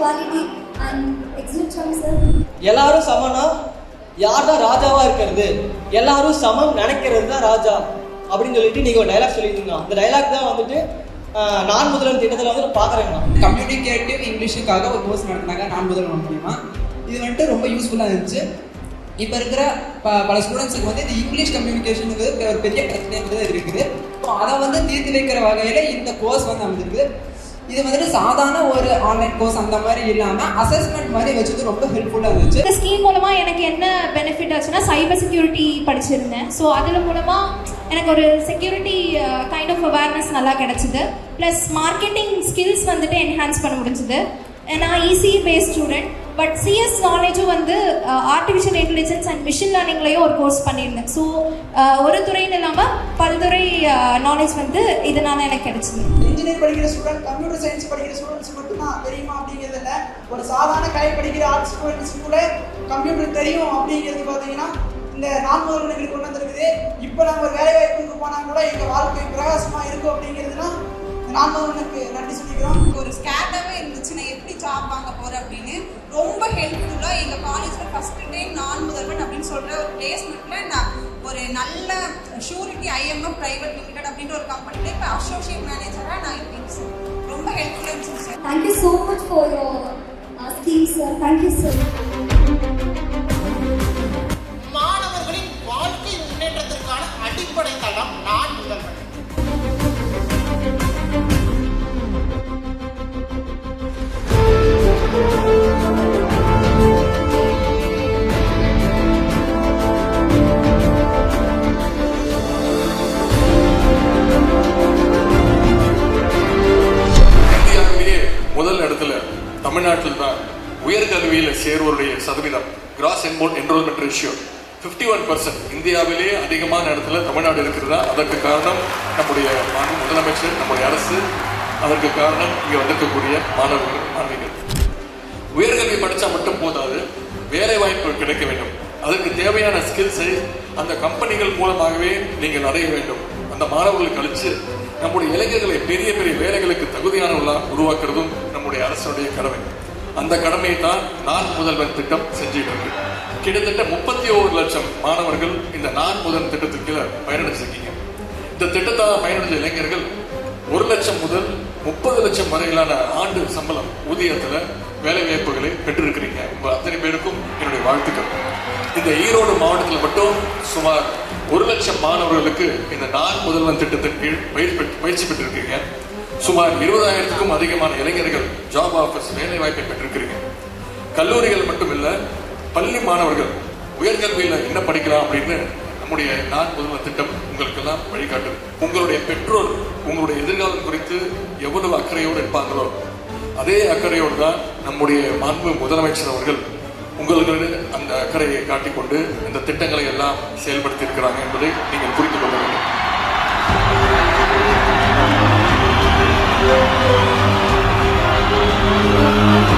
equality and excellent from sir. எல்லாரும் சமம்னா யார் தான் ராஜாவா இருக்கிறது எல்லாரும் சமம் நினைக்கிறது தான் ராஜா அப்படின்னு சொல்லிட்டு நீங்க ஒரு டைலாக் சொல்லியிருந்தீங்க அந்த டைலாக் தான் வந்துட்டு ஆஹ், நான் முதல்வன் திட்டத்தில் வந்து நான் பார்க்குறேன் நான் கம்யூனிகேட்டிவ் இங்கிலீஷுக்காக ஒரு கோர்ஸ் நடத்தினாங்க நான் முதல் மூலியமா இது வந்துட்டு ரொம்ப யூஸ்ஃபுல்லாக இருந்துச்சு இப்போ இருக்கிற ப பல ஸ்டூடெண்ட்ஸுக்கு வந்து இந்த இங்கிலீஷ் கம்யூனிகேஷனுங்கிறது ஒரு பெரிய பிரச்சனைங்கிறது இருக்குது ஸோ அதை வந்து தீர்த்து வைக்கிற வகையில் இந்த கோர்ஸ் வந்து அமைஞ்சிருக்கு இது வந்துட்டு சாதாரண ஒரு ஆன்லைன் கோர்ஸ் அந்த மாதிரி இல்லாமல் அசஸ்மெண்ட் மாதிரி வச்சது ரொம்ப ஹெல்ப்ஃபுல்லாக இருந்துச்சு இந்த ஸ்கீம் மூலமாக எனக்கு என்ன பெனிஃபிட் ஆச்சுன்னா சைபர் செக்யூரிட்டி படிச்சிருந்தேன் ஸோ அதில் மூலமாக எனக்கு ஒரு செக்யூரிட்டி கைண்ட் ஆஃப் அவேர்னஸ் நல்லா கிடச்சிது ப்ளஸ் மார்க்கெட்டிங் ஸ்கில்ஸ் வந்துட்டு என்ஹான்ஸ் பண்ண முடிஞ்சுது நான் EC based student but CS நாலேஜும் வந்து ஆர்டிஃபிஷியல் இன்டெலிஜென்ஸ் அண்ட் மிஷின் லேர்னிங்லேயும் ஒரு கோர்ஸ் பண்ணியிருந்தேன் ஸோ ஒரு துறைன்னு இல்லாமல் பல்துறை நாலேஜ் வந்து இதனால் எனக்கு கிடச்சிது இன்ஜினியர் படிக்கிற ஸ்டூடெண்ட் கம்ப்யூட்டர் சயின்ஸ் படிக்கிற ஸ்டூடெண்ட்ஸ் மட்டும்தான் தெரியுமா அப்படிங்கிறது இல்லை ஒரு சாதாரண கலை படிக்கிற ஆர்ட்ஸ் ஸ்டூடெண்ட்ஸ் கூட கம்ப்யூட்டர் தெரியும் அப்படிங்கிறது பார்த்தீங்கன்னா இந்த நான்கு எங்களுக்கு கொண்டு வந்திருக்குது இப்போ நம்ம ஒரு வேலை வாய்ப்புக்கு போனால் கூட எங்கள் வாழ்க்கை பிரகாசமாக இருக்கும் அப்படிங்கிறதுனா இந்த நான்கு நன்றி சொல்லிக்கிறோம் ஒரு ஸ்கேட்டாகவே இருந்துச்சு நான் எப்படி ஜாப் வாங்க போகிறேன் அப்படின்னு ரொம்ப ஹெல்ப்ஃபுல்லாக எங்கள் காலேஜில் ஃபஸ்ட்டு டைம் நான் முதல்வன் அப்படின்னு சொல்கிற ஒரு பிளேஸ்மெண்ட்டில் நான் ஒரு நல்ல ஷூரிட்டி ஐஎம்எஃப் ப்ரைவேட் லிமிடெட் அப்படின்ற ஒரு கம்பெனியில் இப்போ அசோசியேட் மேனேஜராக நான் இருக்கேன் சார் ரொம்ப ஹெல்ப்ஃபுல்லாக இருந்துச்சு sir Thank you so much for your uh, scheme, sir. Thank you, sir. மாணவர்களின் வாழ்க்கை முன்னேற்றத்திற்கான அடிப்படை தளம் நான் முதல்வன் இந்தியாவிலேயே முதல் இடத்துல தமிழ்நாட்டில் தான் உயர்கல்வியில் சேருவருடைய சதவீதம் gross enrol enrolment ratio fifty one percent இந்தியாவிலேயே அதிகமான இடத்துல தமிழ்நாடு இருக்கிறதா அதற்கு காரணம் நம்முடைய மாண்பு முதலமைச்சர் நம்முடைய அரசு அதற்கு காரணம் இங்கே வந்திருக்கக்கூடிய மாணவர்கள் மாணவிகள் உயர்கல்வி படித்தா மட்டும் போதாது வேலை வாய்ப்பு கிடைக்க வேண்டும் அதற்கு தேவையான ஸ்கில்ஸை அந்த கம்பெனிகள் மூலமாகவே நீங்கள் அடைய வேண்டும் அந்த மாணவர்களுக்கு அளித்து நம்முடைய இளைஞர்களை பெரிய பெரிய வேலைகளுக்கு தகுதியானவர்களாக உருவாக்குறதும் நம்முடைய அரசுடைய கடமை அந்த கடமையை தான் நான் முதல்வன் திட்டம் செஞ்சுட்டு இருக்கு கிட்டத்தட்ட முப்பத்தி ஓரு லட்சம் மாணவர்கள் இந்த நான் முதல் திட்டத்துக்கு கீழே பயனடைச்சிருக்கீங்க இந்த திட்டத்தால் பயனடைஞ்ச இளைஞர்கள் ஒரு லட்சம் முதல் முப்பது லட்சம் வரையிலான ஆண்டு சம்பளம் ஊதியத்தில் வேலை வாய்ப்புகளை பெற்றிருக்கிறீங்க உங்க அத்தனை பேருக்கும் என்னுடைய வாழ்த்துக்கள் இந்த ஈரோடு மாவட்டத்தில் மட்டும் சுமார் ஒரு லட்சம் மாணவர்களுக்கு இந்த நான் முதல்வன் திட்டத்தின் கீழ் பயிற்சி பெற்று பயிற்சி பெற்றிருக்கீங்க சுமார் இருபதாயிரத்துக்கும் அதிகமான இளைஞர்கள் ஜாப் ஆஃபர்ஸ் வேலை வாய்ப்பை பெற்றிருக்கிறீங்க கல்லூரிகள் மட்டும் இல்ல பள்ளி மாணவர்கள் உயர்கல்வியில் என்ன படிக்கலாம் அப்படின்னு நம்முடைய நான் முதல்வர் திட்டம் உங்களுக்கெல்லாம் வழிகாட்டுது உங்களுடைய பெற்றோர் உங்களுடைய எதிர்காலம் குறித்து எவ்வளவு அக்கறையோடு இருப்பாங்களோ அதே அக்கறையோடு தான் நம்முடைய மாண்பு முதலமைச்சர் அவர்கள் உங்களுக்கு அந்த அக்கறையை காட்டிக்கொண்டு இந்த திட்டங்களை எல்லாம் செயல்படுத்தி இருக்கிறாங்க என்பதை நீங்கள் புரிந்து கொள்ள வேண்டும் Thank